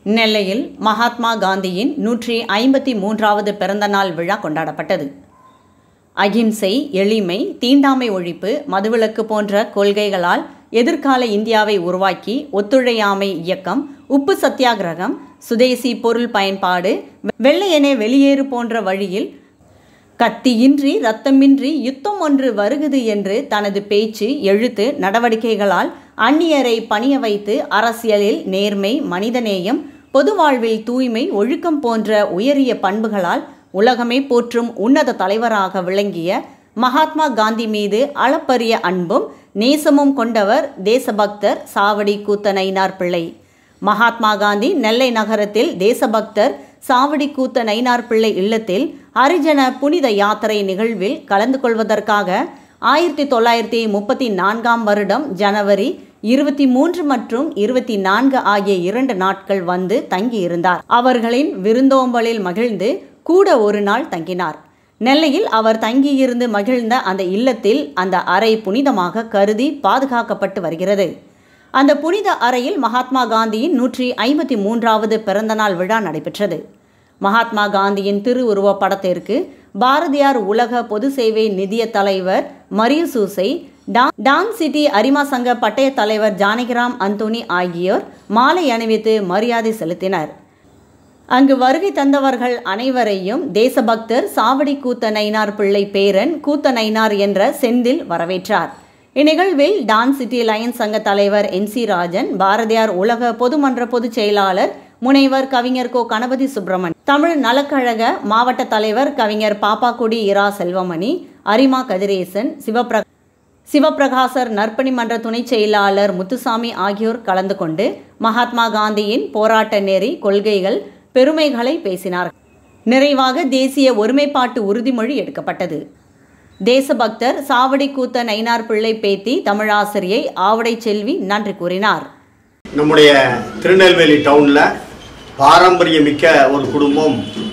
நெல்லையில் மகாத்மா காந்தியின் நூற்றி ஐம்பத்தி மூன்றாவது பிறந்தநாள் விழா கொண்டாடப்பட்டது அகிம்சை எளிமை தீண்டாமை ஒழிப்பு மதுவிலக்கு போன்ற கொள்கைகளால் எதிர்கால இந்தியாவை உருவாக்கி ஒத்துழையாமை இயக்கம் உப்பு சத்தியாகிரகம் சுதேசி பொருள் பயன்பாடு வெள்ளையனே வெளியேறு போன்ற வழியில் கத்தியின்றி ரத்தமின்றி யுத்தம் ஒன்று வருகுது என்று தனது பேச்சு எழுத்து நடவடிக்கைகளால் அந்நியரை பணிய வைத்து அரசியலில் நேர்மை மனிதநேயம் பொது வாழ்வில் தூய்மை ஒழுக்கம் போன்ற உயரிய பண்புகளால் உலகமே போற்றும் உன்னத தலைவராக விளங்கிய மகாத்மா காந்தி மீது அளப்பரிய அன்பும் நேசமும் கொண்டவர் தேசபக்தர் சாவடி கூத்தனைனார் பிள்ளை மகாத்மா காந்தி நெல்லை நகரத்தில் தேசபக்தர் சாவடி கூத்த நயினார் பிள்ளை இல்லத்தில் ஹரிஜன புனித யாத்திரை நிகழ்வில் கலந்து கொள்வதற்காக ஆயிரத்தி தொள்ளாயிரத்தி முப்பத்தி நான்காம் வருடம் ஜனவரி இருபத்தி மூன்று மற்றும் இருபத்தி நான்கு ஆகிய இரண்டு நாட்கள் வந்து தங்கியிருந்தார் அவர்களின் விருந்தோம்பலில் மகிழ்ந்து கூட ஒரு நாள் தங்கினார் நெல்லையில் அவர் தங்கியிருந்து மகிழ்ந்த அந்த இல்லத்தில் அந்த அறை புனிதமாக கருதி பாதுகாக்கப்பட்டு வருகிறது அந்த புனித அறையில் மகாத்மா காந்தியின் நூற்றி ஐம்பத்தி மூன்றாவது பிறந்தநாள் விழா நடைபெற்றது மகாத்மா காந்தியின் திருவுருவப் படத்திற்கு பாரதியார் உலக பொது சேவை நிதிய தலைவர் மரியசூசை டான் சிட்டி அரிமா சங்க பட்டய தலைவர் ஜானகிராம் அந்தோனி ஆகியோர் மாலை அணிவித்து மரியாதை செலுத்தினர் அங்கு வருகை தந்தவர்கள் அனைவரையும் தேசபக்தர் சாவடி கூத்த நயினார் பிள்ளை பேரன் கூத்த நயினார் என்ற செந்தில் வரவேற்றார் இந்நிகழ்வில் டான் சிட்டி லயன்ஸ் சங்க தலைவர் என் சி ராஜன் பாரதியார் உலக பொதுமன்ற பொதுச் செயலாளர் முனைவர் கவிஞர் கோ கணபதி சுப்பிரமணி தமிழ் நலக்கழக மாவட்ட தலைவர் கவிஞர் பாப்பாக்குடி இரா செல்வமணி அரிமா கதிரேசன் சிவப்ர சிவபிரகாசர் நற்பணி மன்ற துணைச் செயலாளர் முத்துசாமி ஆகியோர் கலந்து கொண்டு மகாத்மா காந்தியின் போராட்ட நெறி கொள்கைகள் பெருமைகளை பேசினார் நிறைவாக தேசிய ஒருமைப்பாட்டு உறுதிமொழி எடுக்கப்பட்டது தேசபக்தர் சாவடி கூத்த நயினார் பிள்ளை பேத்தி தமிழாசிரியை ஆவடை செல்வி நன்றி கூறினார் நம்முடைய திருநெல்வேலி டவுனில் பாரம்பரியமிக்க ஒரு குடும்பம்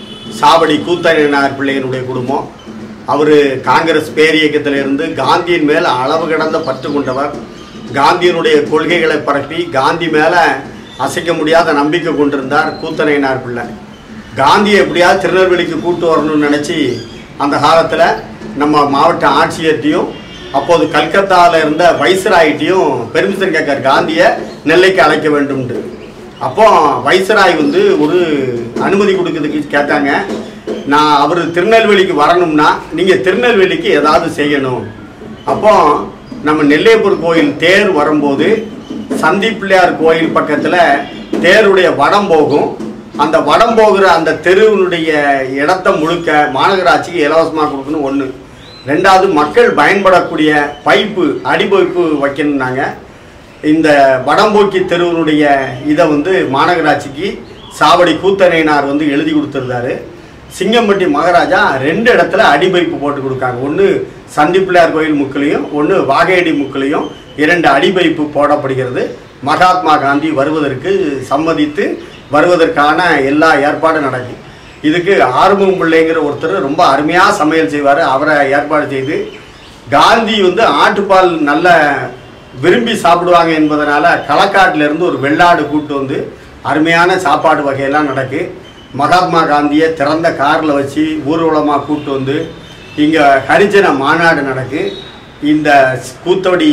சாவடி கூத்தனார் பிள்ளையினுடைய குடும்பம் அவர் காங்கிரஸ் பேரியக்கத்திலிருந்து காந்தியின் மேல் அளவு கடந்த பற்று கொண்டவர் காந்தியினுடைய கொள்கைகளை பரப்பி காந்தி மேலே அசைக்க முடியாத நம்பிக்கை கொண்டிருந்தார் கூத்தனையனார் பிள்ளை காந்தியை எப்படியாவது திருநெல்வேலிக்கு கூட்டு வரணும்னு நினச்சி அந்த காலத்தில் நம்ம மாவட்ட ஆட்சியர்கிட்டையும் அப்போது கல்கத்தாவில் இருந்த வைஸ்ராய்கிட்டையும் பெர்மிஷன் கேட்கார் காந்தியை நெல்லைக்கு அழைக்க வேண்டும்ட்டு அப்போ வைஸ்ராய் வந்து ஒரு அனுமதி கொடுக்கறதுக்கு கேட்டாங்க நான் அவர் திருநெல்வேலிக்கு வரணும்னா நீங்கள் திருநெல்வேலிக்கு ஏதாவது செய்யணும் அப்போ நம்ம நெல்லையப்பூர் கோயில் தேர் வரும்போது சந்தி பிள்ளையார் கோயில் பக்கத்தில் தேருடைய வடம் போகும் அந்த வடம் போகிற அந்த தெருவினுடைய இடத்த முழுக்க மாநகராட்சிக்கு இலவசமாக கொடுக்கணும் ஒன்று ரெண்டாவது மக்கள் பயன்படக்கூடிய பைப்பு அடிபைப்பு வைக்கணும்னாங்க இந்த வடம்போக்கி தெருவினுடைய இதை வந்து மாநகராட்சிக்கு சாவடி கூத்தனைனார் வந்து எழுதி கொடுத்துருந்தாரு சிங்கம்பட்டி மகாராஜா ரெண்டு இடத்துல அடிபைப்பு போட்டு கொடுக்காங்க ஒன்று சந்திப்பிள்ளையார் கோயில் முக்கிலையும் ஒன்று வாகையடி முக்கிலையும் இரண்டு அடிபைப்பு போடப்படுகிறது மகாத்மா காந்தி வருவதற்கு சம்மதித்து வருவதற்கான எல்லா ஏற்பாடும் நடக்கும் இதுக்கு ஆறுமுகம் பிள்ளைங்கிற ஒருத்தர் ரொம்ப அருமையாக சமையல் செய்வார் அவரை ஏற்பாடு செய்து காந்தி வந்து ஆட்டுப்பால் நல்ல விரும்பி சாப்பிடுவாங்க என்பதனால களக்காட்டுல இருந்து ஒரு வெள்ளாடு கூட்டு வந்து அருமையான சாப்பாடு வகையெல்லாம் நடக்கு மகாத்மா காந்தியை திறந்த காரில் வச்சு ஊர்வலமாக கூட்டு வந்து இங்கே ஹரிஜன மாநாடு நடக்கு இந்த கூத்தடி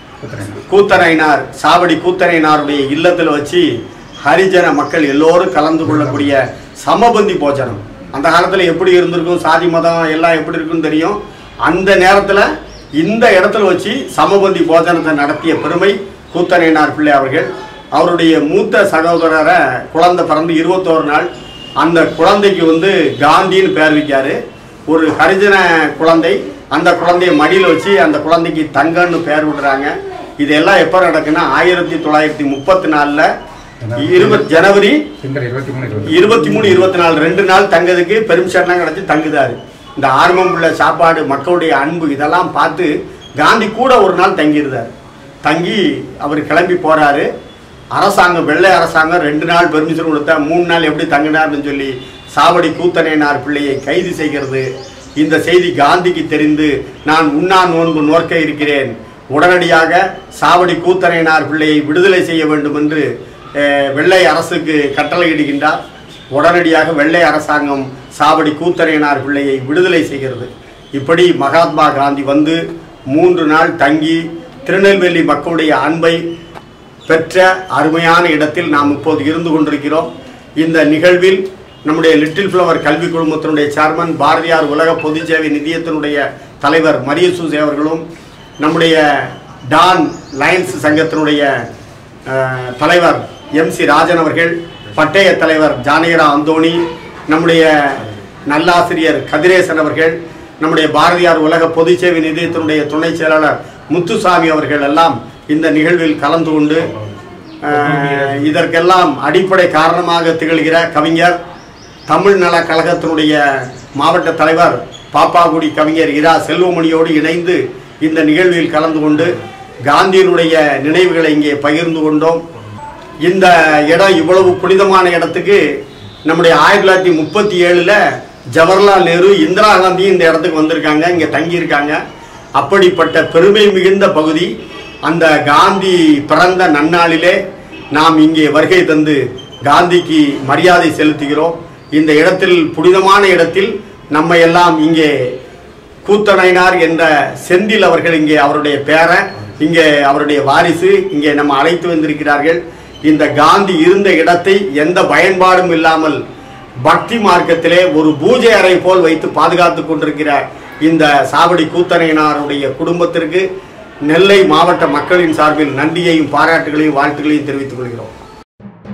கூத்தனைனார் சாவடி கூத்தனைனாருடைய இல்லத்தில் வச்சு ஹரிஜன மக்கள் எல்லோரும் கலந்து கொள்ளக்கூடிய சமபந்தி போஜனம் அந்த காலத்தில் எப்படி இருந்திருக்கும் சாதி மதம் எல்லாம் எப்படி இருக்குன்னு தெரியும் அந்த நேரத்தில் இந்த இடத்துல வச்சு சமபந்தி போஜனத்தை நடத்திய பெருமை கூத்தனைனார் பிள்ளை அவர்கள் அவருடைய மூத்த சகோதரரை குழந்தை பிறந்து இருபத்தோரு நாள் அந்த குழந்தைக்கு வந்து காந்தின்னு பேர் வைக்காரு ஒரு ஹரிஜன குழந்தை அந்த குழந்தைய மடியில் வச்சு அந்த குழந்தைக்கு தங்கன்னு பேர் விடுறாங்க இதெல்லாம் எப்போ நடக்குன்னா ஆயிரத்தி தொள்ளாயிரத்தி முப்பத்தி நாலில் இருபது ஜனவரி திங்கள் இருபத்தி மூணு இருபது இருபத்தி மூணு இருபத்தி நாலு ரெண்டு நாள் தங்குறதுக்கு பெர்மிஷன்லாம் கிடச்சி தங்குதாரு இந்த ஆர்வம் உள்ள சாப்பாடு மக்களுடைய அன்பு இதெல்லாம் பார்த்து காந்தி கூட ஒரு நாள் தங்கியிருந்தார் தங்கி அவர் கிளம்பி போறாரு அரசாங்கம் வெள்ளை அரசாங்கம் ரெண்டு நாள் பெர்மிஷன் கொடுத்தா மூணு நாள் எப்படி தங்கினார்னு சொல்லி சாவடி கூத்தனையனார் பிள்ளையை கைது செய்கிறது இந்த செய்தி காந்திக்கு தெரிந்து நான் உண்ணா நோன்பு நோற்க இருக்கிறேன் உடனடியாக சாவடி கூத்தனையனார் பிள்ளையை விடுதலை செய்ய வேண்டும் என்று அஹ், வெள்ளை அரசுக்கு கட்டளையிடுகின்றார் உடனடியாக வெள்ளை அரசாங்கம் சாவடி கூத்தரையனார் பிள்ளையை விடுதலை செய்கிறது இப்படி மகாத்மா காந்தி வந்து மூன்று நாள் தங்கி திருநெல்வேலி மக்களுடைய அன்பை பெற்ற அருமையான இடத்தில் நாம் இப்போது இருந்து கொண்டிருக்கிறோம் இந்த நிகழ்வில் நம்முடைய லிட்டில் ஃப்ளவர் கல்வி குழுமத்தினுடைய சேர்மன் பாரதியார் உலக பொதுச் சேவை நிதியத்தினுடைய தலைவர் மரியசூசே அவர்களும் நம்முடைய டான் லயன்ஸ் சங்கத்தினுடைய அஹ், தலைவர் எம் சி ராஜன் அவர்கள் பட்டய தலைவர் ஜானகிரா அந்தோணி நம்முடைய நல்லாசிரியர் கதிரேசன் அவர்கள் நம்முடைய பாரதியார் உலக பொதுச் சேவை நிதியத்தினுடைய துணை செயலாளர் முத்துசாமி அவர்கள் எல்லாம் இந்த நிகழ்வில் கலந்து கொண்டு அஹ், இதற்கெல்லாம் அடிப்படை காரணமாக திகழ்கிற கவிஞர் தமிழ் நல கழகத்தினுடைய மாவட்ட தலைவர் பாப்பாக்குடி கவிஞர் இரா செல்வமணியோடு இணைந்து இந்த நிகழ்வில் கலந்து கொண்டு காந்தியினுடைய நினைவுகளை இங்கே பகிர்ந்து கொண்டோம் இந்த இடம் இவ்வளவு புனிதமான இடத்துக்கு நம்முடைய ஆயிரத்தி தொள்ளாயிரத்தி முப்பத்தி ஏழில் ஜவஹர்லால் நேரு இந்திரா காந்தி இந்த இடத்துக்கு வந்திருக்காங்க இங்கே தங்கியிருக்காங்க அப்படிப்பட்ட பெருமை மிகுந்த பகுதி அந்த காந்தி பிறந்த நன்னாளிலே நாம் இங்கே வருகை தந்து காந்திக்கு மரியாதை செலுத்துகிறோம் இந்த இடத்தில் புனிதமான இடத்தில் நம்ம எல்லாம் இங்கே கூத்தனைனார் என்ற செந்தில் அவர்கள் இங்கே அவருடைய பேரன் இங்கே அவருடைய வாரிசு இங்கே நம்ம அழைத்து வந்திருக்கிறார்கள் இந்த காந்தி இருந்த இடத்தை எந்த பயன்பாடும் இல்லாமல் பக்தி மார்க்கத்திலே ஒரு பூஜை அறை போல் வைத்து பாதுகாத்து கொண்டிருக்கிற இந்த சாவடி கூத்தனையனாருடைய குடும்பத்திற்கு நெல்லை மாவட்ட மக்களின் சார்பில் நன்றியையும் பாராட்டுகளையும் வாழ்த்துக்களையும் தெரிவித்துக் கொள்கிறோம்